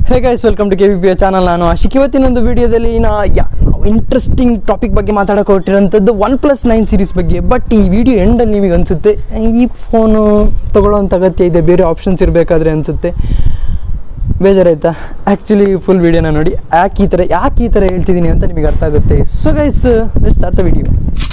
hey guys welcome to K V P channel ನಾನು ಅಶಿಕ್ ಇವತ್ತಿನೊಂದು ವಿಡಿಯೋದಲ್ಲಿ ನಾ ಯಾ ನಾವು ಇಂಟ್ರೆಸ್ಟಿಂಗ್ ಟಾಪಿಕ್ ಬಗ್ಗೆ ಮಾತಾಡೋಕೆ ಹೊರಟಿರೋಂಥದ್ದು ಒನ್ ಪ್ಲಸ್ ನೈನ್ ಸೀರೀಸ್ ಬಗ್ಗೆ ಬಟ್ ಈ ವಿಡಿಯೋ ಎಂಡಲ್ಲಿ ನಿಮಗೆ ಅನಿಸುತ್ತೆ ಈ ಫೋನು ತೊಗೊಳ್ಳೋಂಥ ಅಗತ್ಯ ಇದೆ ಬೇರೆ ಆಪ್ಷನ್ಸ್ ಇರಬೇಕಾದ್ರೆ ಅನಿಸುತ್ತೆ ಬೇಜಾರಾಯ್ತಾ ಆ್ಯಕ್ಚುಲಿ ಫುಲ್ ವಿಡಿಯೋನ ನೋಡಿ ಯಾಕೆ ಈ ಥರ ಯಾಕೆ ಈ ಥರ ಹೇಳ್ತಿದ್ದೀನಿ ಅಂತ ನಿಮಗೆ ಅರ್ಥ ಆಗುತ್ತೆ so guys start the video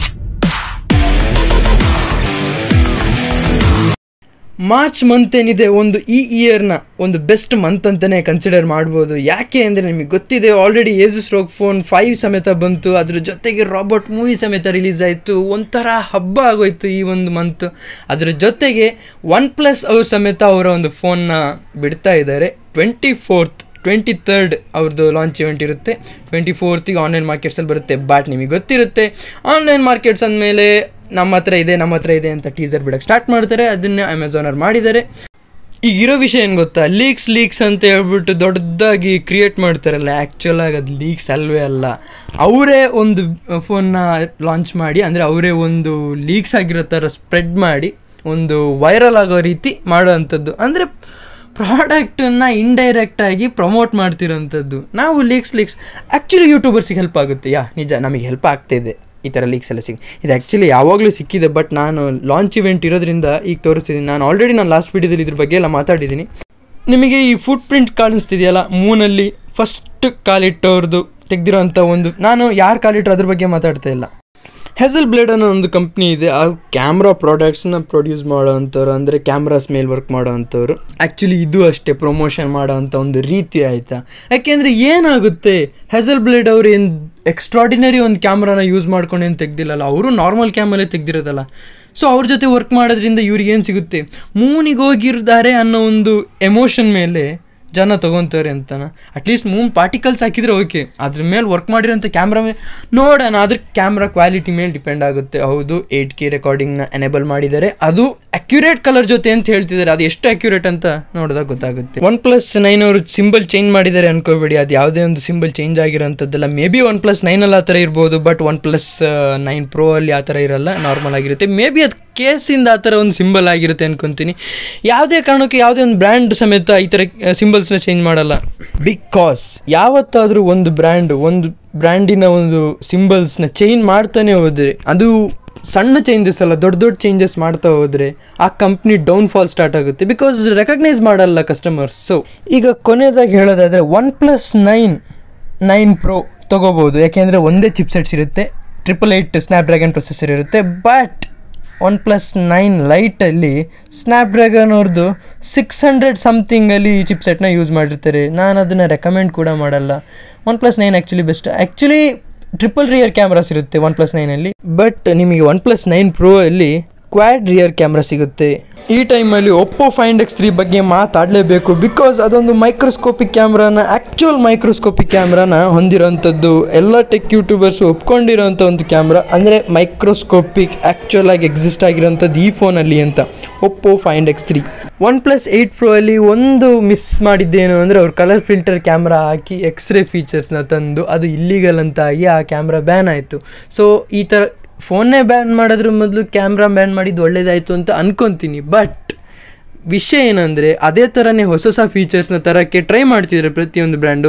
March month ಏನಿದೆ ಒಂದು ಈ ಇಯರ್ನ ಒಂದು ಬೆಸ್ಟ್ ಮಂತ್ ಅಂತಲೇ ಕನ್ಸಿಡರ್ ಮಾಡ್ಬೋದು ಯಾಕೆ ಅಂದರೆ ನಿಮಗೆ ಗೊತ್ತಿದೆ already Asus ROG phone five ಸಮೇತ ಬಂತು ಅದ್ರ ಜೊತೆಗೆ ರಾಬರ್ಟ್ ಮೂವಿ ಸಮೇತ ರಿಲೀಸ್ ಆಯಿತು ಒಂಥರ ಹಬ್ಬ ಆಗೋಯ್ತು ಈ ಒಂದು ಮಂತ್ ಅದ್ರ ಜೊತೆಗೆ ಒನ್ ಪ್ಲಸ್ ಅವ್ರ ಸಮೇತ ಅವರ ಒಂದು ಫೋನ್ನ ಬಿಡ್ತಾ ಇದ್ದಾರೆ ಟ್ವೆಂಟಿ ಫೋರ್ತ್ ಟ್ವೆಂಟಿ ತರ್ಡ್ ಅವ್ರದ್ದು ಲಾಂಚ್ ಇವೆಂಟ್ ಇರುತ್ತೆ ಟ್ವೆಂಟಿ ಫೋರ್ತಿಗೆ ಆನ್ಲೈನ್ ಮಾರ್ಕೆಟ್ಸಲ್ಲಿ ಬರುತ್ತೆ ಬಟ್ ನಿಮಗೆ ಗೊತ್ತಿರುತ್ತೆ ಆನ್ಲೈನ್ ಮಾರ್ಕೆಟ್ಸ್ ಅಂದಮೇಲೆ ನಮ್ಮ ಹತ್ರ ಇದೆ ನಮ್ಮ ಹತ್ರ ಇದೆ ಅಂತ ಟೀಸರ್ ಬಿಡೋಕ್ಕೆ ಸ್ಟಾರ್ಟ್ ಮಾಡ್ತಾರೆ ಅದನ್ನೇ ಅಮೆಝಾನರ್ ಮಾಡಿದ್ದಾರೆ ಈಗ ಇರೋ ವಿಷಯ ಏನು ಗೊತ್ತಾ ಲೀಕ್ಸ್ ಲೀಕ್ಸ್ ಅಂತ ಹೇಳ್ಬಿಟ್ಟು ದೊಡ್ಡದಾಗಿ ಕ್ರಿಯೇಟ್ ಮಾಡ್ತಾರಲ್ಲ ಆ್ಯಕ್ಚುಲ್ ಆಗಿ ಅದು ಲೀಕ್ಸ್ ಅಲ್ವೇ ಅಲ್ಲ ಅವರೇ ಒಂದು ಫೋನ್ನ ಲಾಂಚ್ ಮಾಡಿ ಅಂದರೆ ಅವರೇ ಒಂದು ಲೀಕ್ಸ್ ಆಗಿರೋ ಥರ ಸ್ಪ್ರೆಡ್ ಮಾಡಿ ಒಂದು ವೈರಲ್ ಆಗೋ ರೀತಿ ಮಾಡೋವಂಥದ್ದು ಅಂದರೆ ಪ್ರಾಡಕ್ಟನ್ನು ಇಂಡೈರೆಕ್ಟಾಗಿ ಪ್ರಮೋಟ್ ಮಾಡ್ತಿರೋಂಥದ್ದು ನಾವು ಲೀಕ್ಸ್ ಲೀಕ್ಸ್ ಆ್ಯಕ್ಚುಲಿ ಯೂಟ್ಯೂಬರ್ಸಿಗೆ ಹೆಲ್ಪ್ ಆಗುತ್ತೆ ಯಾ ನಿಜ ನಮಗೆ ಹೆಲ್ಪ್ ಆಗ್ತಾಯಿದೆ ಈ ಥರ ಲೀಕ್ಸ್ ಎಲ್ಲ ಸಿಗ್ ಇದು ಆ್ಯಕ್ಚುಲಿ ಯಾವಾಗಲೂ ಸಿಕ್ಕಿದೆ ಬಟ್ ನಾನು ಲಾಂಚ್ ಇವೆಂಟ್ ಇರೋದ್ರಿಂದ ಈಗ ತೋರಿಸ್ತಿದ್ದೀನಿ ನಾನು ಆಲ್ರೆಡಿ ನಾನು ಲಾಸ್ಟ್ ವೀಡಿಯೋದಲ್ಲಿ ಇದ್ರ ಬಗ್ಗೆ ಎಲ್ಲ ಮಾತಾಡಿದ್ದೀನಿ ನಿಮಗೆ ಈ ಫುಟ್ ಪ್ರಿಂಟ್ ಕಾಣಿಸ್ತಿದೆಯಲ್ಲ ಮೂನಲ್ಲಿ ಫಸ್ಟ್ ಕಾಲಿಟ್ಟವ್ರದ್ದು ತೆಗ್ದಿರೋಂಥ ಒಂದು ನಾನು ಯಾರು ಕಾಲಿಟ್ಟರು ಅದ್ರ ಬಗ್ಗೆ ಮಾತಾಡ್ತಾ ಇಲ್ಲ ಹೆಸಲ್ ಬ್ಲೇಡ್ ಅನ್ನೋ ಒಂದು ಕಂಪ್ನಿ ಇದೆ ಆ ಕ್ಯಾಮ್ರಾ ಪ್ರಾಡಕ್ಟ್ಸ್ನ ಪ್ರೊಡ್ಯೂಸ್ ಮಾಡೋ ಅಂಥವ್ರು ಅಂದರೆ ಕ್ಯಾಮ್ರಾಸ್ ಮೇಲೆ ವರ್ಕ್ ಮಾಡೋ ಅಂಥವ್ರು ಆ್ಯಕ್ಚುಲಿ ಇದು ಅಷ್ಟೇ ಪ್ರಮೋಷನ್ ಮಾಡೋ ಅಂಥ ಒಂದು ರೀತಿ ಆಯಿತಾ ಯಾಕೆಂದರೆ ಏನಾಗುತ್ತೆ ಹೆಸಲ್ ಬ್ಲೇಡ್ ಅವ್ರು ಏನು ಎಕ್ಸ್ಟ್ರಾಡಿನರಿ ಒಂದು ಕ್ಯಾಮ್ರಾನ ಯೂಸ್ ಮಾಡ್ಕೊಂಡು ಏನು ತೆಗ್ದಿಲ್ಲಲ್ಲ ಅವರು ನಾರ್ಮಲ್ ಕ್ಯಾಮಲ್ಲೇ ತೆಗ್ದಿರೋದಲ್ಲ ಸೊ ಅವ್ರ ಜೊತೆ ವರ್ಕ್ ಮಾಡೋದ್ರಿಂದ ಇವ್ರಿಗೆ ಏನು ಸಿಗುತ್ತೆ ಮೂನಿಗೆ ಹೋಗಿರ್ತಾರೆ ಅನ್ನೋ ಒಂದು ಎಮೋಷನ್ ಮೇಲೆ ಜನ ತೊಗೊತಾರೆ ಅಂತನ ಅಟ್ಲೀಸ್ಟ್ ಮೂನ್ ಪಾರ್ಟಿಕಲ್ಸ್ ಹಾಕಿದರೆ ಓಕೆ ಅದ್ರ ಮೇಲೆ ವರ್ಕ್ ಮಾಡಿರೋಂಥ ಕ್ಯಾಮ್ರಾ ಮೇಲೆ ನೋಡೋಣ ಅದ್ರ ಕ್ಯಾಮ್ರಾ ಕ್ವಾಲಿಟಿ ಮೇಲೆ ಡಿಪೆಂಡ್ ಆಗುತ್ತೆ ಹೌದು ಏಯ್ಟ್ ಕೆ ರೆಕಾರ್ಡಿಂಗ್ನ ಎನೇಬಲ್ ಮಾಡಿದ್ದಾರೆ ಅದು ಅಕ್ಯುರೇಟ್ ಕಲರ್ ಜೊತೆ ಅಂತ ಹೇಳ್ತಿದ್ದಾರೆ ಅದು ಎಷ್ಟು ಅಕ್ಯುರೇಟ್ ಅಂತ ನೋಡಿದಾಗ ಗೊತ್ತಾಗುತ್ತೆ ಒನ್ ಪ್ಲಸ್ ನೈನ್ ಅವರು ಸಿಂಬಲ್ ಚೇಂಜ್ ಮಾಡಿದ್ದಾರೆ ಅನ್ಕೋಬೇಡಿ ಅದು ಯಾವುದೇ ಒಂದು ಸಿಂಬಲ್ ಚೇಂಜ್ ಆಗಿರೋಂಥದ್ದಲ್ಲ ಮೇ ಬಿ ಒನ್ ಪ್ಲಸ್ ನೈನಲ್ಲಿ ಆ ಥರ ಇರ್ಬೋದು but one plus nine pro ಅಲ್ಲಿ ಆ ಥರ ಇರಲ್ಲ ನಾರ್ಮಲ್ ಆಗಿರುತ್ತೆ ಮೇ ಬಿ ಅದು ಕೇಸಿಂದ ಆ ಥರ ಒಂದು ಸಿಂಬಲ್ ಆಗಿರುತ್ತೆ ಅನ್ಕೊತೀನಿ ಯಾವುದೇ ಕಾರಣಕ್ಕೆ ಯಾವುದೇ ಒಂದು ಬ್ರ್ಯಾಂಡ್ ಸಮೇತ ಈ ಥರ ಸಿಂಬಲ್ಸ್ನ ಚೇಂಜ್ ಮಾಡಲ್ಲ ಬಿಕಾಸ್ ಯಾವತ್ತಾದರೂ ಒಂದು ಬ್ರ್ಯಾಂಡ್ ಒಂದು ಬ್ರ್ಯಾಂಡಿನ ಒಂದು ಸಿಂಬಲ್ಸ್ನ ಚೇಂಜ್ ಮಾಡ್ತಾನೆ ಹೋದರೆ ಅದು ಸಣ್ಣ ಚೇಂಜಸ್ ಅಲ್ಲ ದೊಡ್ಡ ದೊಡ್ಡ ಚೇಂಜಸ್ ಮಾಡ್ತಾ ಹೋದರೆ ಆ ಕಂಪ್ನಿ ಡೌನ್ ಫಾಲ್ ಸ್ಟಾರ್ಟ್ ಆಗುತ್ತೆ ಬಿಕಾಸ್ ರೆಕಗ್ನೈಸ್ ಮಾಡಲ್ಲ ಕಸ್ಟಮರ್ಸ್ ಸೊ ಈಗ ಕೊನೆಯದಾಗಿ ಹೇಳೋದಾದರೆ one plus nine nine pro ತೊಗೋಬೋದು ಯಾಕೆಂದರೆ ಒಂದೇ ಚಿಪ್ಸೆಟ್ಸ್ ಇರುತ್ತೆ ಟ್ರಿಪಲ್ ಏಯ್ಟ್ ಸ್ನ್ಯಾಪ್ಡ್ರ್ಯಾಗನ್ ಪ್ರೊಸೆಸರ್ ಇರುತ್ತೆ ಬಟ್ ಒನ್ ಪ್ಲಸ್ ನೈನ್ ಲೈಟಲ್ಲಿ ಸ್ನ್ಯಾಪ್ಡ್ರ್ಯಾಗನ್ ಅವ್ರದ್ದು ಸಿಕ್ಸ್ ಹಂಡ್ರೆಡ್ ಸಮಥಿಂಗಲ್ಲಿ ಈ ಚಿಪ್ಸೆಟ್ನ ಯೂಸ್ ಮಾಡಿರ್ತಾರೆ ನಾನು ಅದನ್ನು ರೆಕಮೆಂಡ್ ಕೂಡ ಮಾಡಲ್ಲ one plus nine actually best actually triple rear cameras ಇರುತ್ತೆ ಒನ್ ಪ್ಲಸ್ ನೈನಲ್ಲಿ ಬಟ್ ನಿಮಗೆ ಒನ್ ಪ್ಲಸ್ ನೈನ್ ಪ್ರೋ ಅಲ್ಲಿ ಕ್ವಾಡ್ ರಿಯರ್ ಕ್ಯಾಮ್ರಾ ಸಿಗುತ್ತೆ ಈ ಟೈಮಲ್ಲಿ ಒಪ್ಪೋ ಫೈಂಡ್ ಎಕ್ಸ್ ತ್ರೀ ಬಗ್ಗೆ ಮಾತಾಡಲೇಬೇಕು ಬಿಕಾಸ್ ಅದೊಂದು ಮೈಕ್ರೋಸ್ಕೋಪಿಕ್ ಕ್ಯಾಮ್ರಾನ ಆ್ಯಕ್ಚುಯಲ್ ಮೈಕ್ರೋಸ್ಕೋಪಿಕ್ ಕ್ಯಾಮ್ರಾನ ಹೊಂದಿರೋಂಥದ್ದು ಎಲ್ಲ ಟೆಕ್ ಯೂಟ್ಯೂಬರ್ಸ್ ಒಪ್ಕೊಂಡಿರೋಂಥ ಒಂದು ಕ್ಯಾಮ್ರಾ ಅಂದರೆ ಮೈಕ್ರೋಸ್ಕೋಪಿಕ್ ಆ್ಯಕ್ಚುಯಲ್ ಆಗಿ ಎಕ್ಸಿಸ್ಟ್ ಆಗಿರೋಂಥದ್ದು ಈ ಫೋನಲ್ಲಿ ಅಂತ Oppo Find X three one plus eight pro ಅಲ್ಲಿ ಒಂದು ಮಿಸ್ ಮಾಡಿದ್ದೇನು ಅಂದರೆ ಅವ್ರು ಕಲರ್ ಫಿಲ್ಟರ್ ಕ್ಯಾಮ್ರಾ ಹಾಕಿ ಎಕ್ಸ್ರೇ ಫೀಚರ್ಸ್ನ ತಂದು ಅದು ಇಲ್ಲಿಗಲ್ ಅಂತಾಗಿ ಆ ಕ್ಯಾಮ್ರಾ ಬ್ಯಾನ್ ಆಯಿತು ಸೊ ಈ ಥರ ಫೋನ್ನೇ ಬ್ಯಾನ್ ಮಾಡೋದ್ರ ಮೊದಲು ಕ್ಯಾಮ್ರಾ ಬ್ಯಾನ್ ಮಾಡಿದ್ದು ಒಳ್ಳೇದಾಯಿತು ಅಂತ ಅನ್ಕೊತೀನಿ ಬಟ್ ವಿಷಯ ಏನಂದರೆ ಅದೇ ಥರನೇ ಹೊಸ ಹೊಸ ಫೀಚರ್ಸ್ನ ತರೋಕ್ಕೆ ಟ್ರೈ ಮಾಡ್ತಿದ್ದಾರೆ ಪ್ರತಿಯೊಂದು ಬ್ರ್ಯಾಂಡು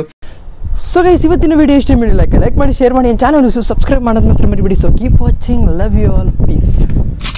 ಸೊ ಗೈಸ್ ಇವತ್ತಿನ ವಿಡಿಯೋ ಇಷ್ಟ ಮಾಡಿ ಲೈಕ್ ಲೈಕ್ ಮಾಡಿ ಶೇರ್ ಮಾಡಿ ಚಾನಲ್ ಸಬ್ಸ್ಕ್ರೈಬ್ ಮಾಡೋದು ಮಾತ್ರ ಮರಿಬೇಡಿ so keep watching love you all piece